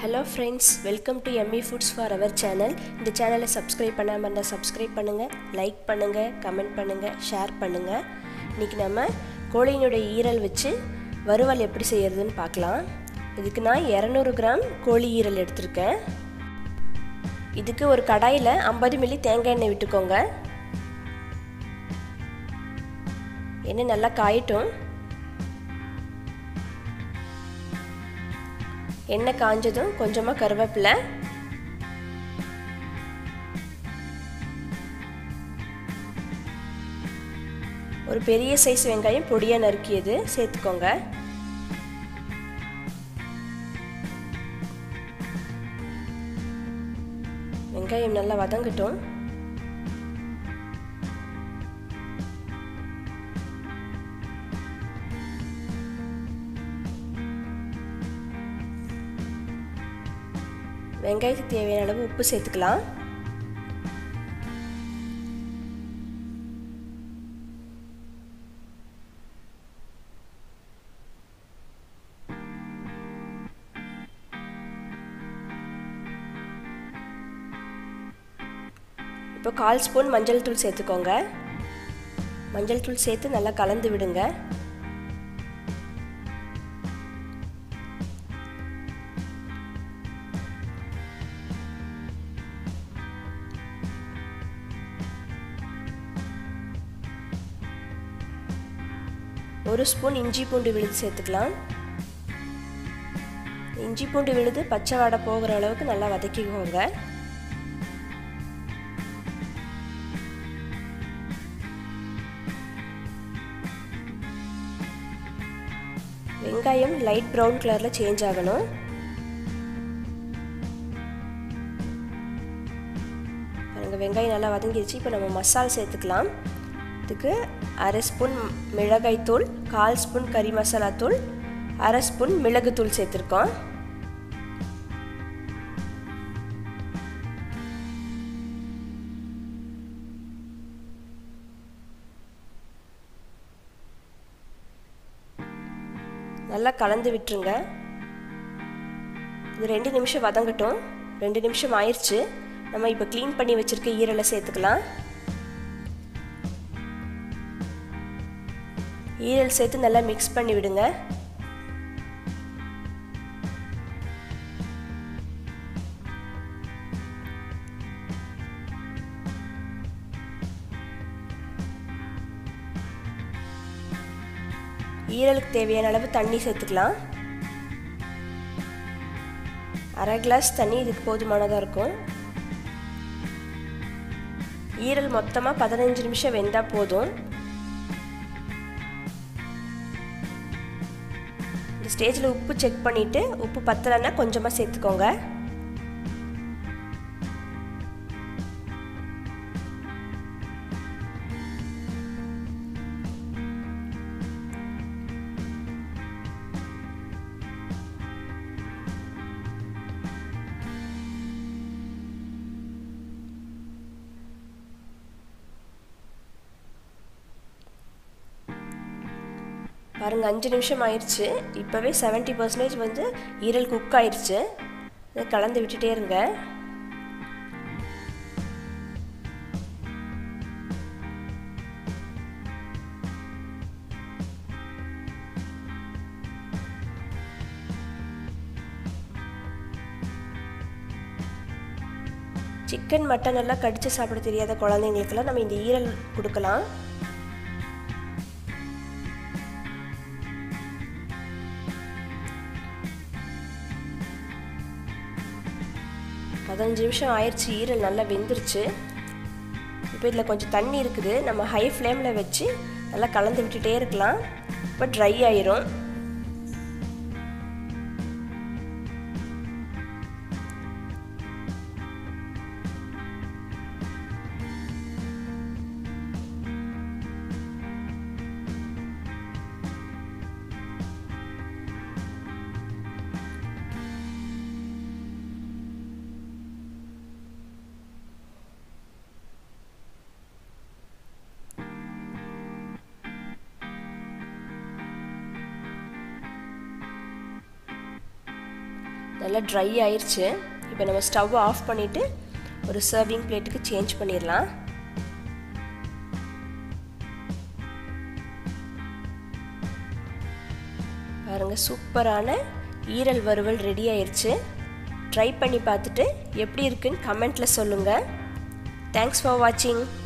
hello friends welcome to Emmy foods for our channel இந்த சேனலை subscribe பண்ணாமல் இருந்தால் சப்ஸ்கிரைப் பண்ணுங்கள் லைக் பண்ணுங்கள் கமெண்ட் பண்ணுங்கள் ஷேர் பண்ணுங்கள் இன்றைக்கி நம்ம கோழியினுடைய ஈரல் வச்சு வறுவல் எப்படி செய்கிறதுன்னு பார்க்கலாம் இதுக்கு நான் இரநூறு கிராம் கோழி ஈரல் எடுத்திருக்கேன் இதுக்கு ஒரு கடாயில் ஐம்பது மில்லி தேங்காய் எண்ணெய் விட்டுக்கோங்க எண்ணெய் நல்லா காயட்டும் எண்ணெய் காஞ்சதும் கொஞ்சமாக கருவேப்பிலை ஒரு பெரிய சைஸ் வெங்காயம் பொடியாக நறுக்கியது சேர்த்துக்கோங்க வெங்காயம் நல்லா வதங்கட்டும் வெங்காயத்துக்கு தேவையான அளவு உப்பு சேர்த்துக்கலாம் இப்போ கால் ஸ்பூன் மஞ்சள் தூள் சேர்த்துக்கோங்க மஞ்சள் தூள் சேர்த்து நல்லா கலந்து விடுங்க ஒரு ஸ்பூன் இஞ்சி பூண்டு விழுது சேர்த்துக்கலாம் இஞ்சி பூண்டு விழுது பச்சை வாடை போகிற அளவுக்கு நல்லா வதக்கிக்கோங்க வெங்காயம் லைட் ப்ரௌன் கலரில் சேஞ்ச் ஆகணும் பாருங்கள் வெங்காயம் நல்லா வதங்கிடுச்சு இப்போ நம்ம மசால் சேர்த்துக்கலாம் இதுக்கு அரை ஸ்பூன் மிளகாய் தூள் கால் ஸ்பூன் கறி மசாலா தூள் அரை ஸ்பூன் மிளகுத்தூள் சேர்த்துருக்கோம் நல்லா கலந்து விட்டுருங்க இது ரெண்டு நிமிஷம் வதங்கட்டும் ரெண்டு நிமிஷம் ஆயிடுச்சு நம்ம இப்போ க்ளீன் பண்ணி வச்சுருக்க ஈரலை சேர்த்துக்கலாம் ஈரல் சேர்த்து நல்லா மிக்ஸ் பண்ணி விடுங்க ஈரலுக்கு தேவையான அளவு தண்ணி சேர்த்துக்கலாம் அரை கிளாஸ் தண்ணி இதுக்கு போதுமானதாக இருக்கும் ஈரல் மொத்தமாக பதினஞ்சு நிமிஷம் வெந்தால் போதும் இந்த ஸ்டேஜில் உப்பு செக் பண்ணிவிட்டு உப்பு பத்தலைன்னா கொஞ்சமாக சேர்த்துக்கோங்க பாருங்கள் அஞ்சு நிமிஷம் ஆயிடுச்சு இப்போவே செவன்ட்டி பர்சன்டேஜ் வந்து ஈரல் குக் ஆயிடுச்சு இதை கலந்து விட்டுட்டே இருங்க சிக்கன் மட்டன் எல்லாம் கடித்து சாப்பிட தெரியாத குழந்தைங்களுக்கெல்லாம் நம்ம இந்த ஈரல் கொடுக்கலாம் பதினஞ்சு நிமிஷம் ஆயிடுச்சு ஈரல் நல்லா வெந்துருச்சு இப்போ இதில் கொஞ்சம் தண்ணி இருக்குது நம்ம ஹை ஃப்ளேமில் வச்சு நல்லா கலந்து விட்டுட்டே இருக்கலாம் இப்போ ட்ரை ஆயிரும் நல்லா ட்ரை ஆயிடுச்சு இப்போ நம்ம ஸ்டவ் ஆஃப் பண்ணிவிட்டு ஒரு சர்விங் பிளேட்டுக்கு சேஞ்ச் பண்ணிடலாம் பாருங்கள் சூப்பரான ஈரல் வறுவல் ரெடி ஆயிடுச்சு ட்ரை பண்ணி பார்த்துட்டு எப்படி இருக்குன்னு கமெண்ட்டில் சொல்லுங்கள் தேங்க்ஸ் ஃபார் வாட்சிங்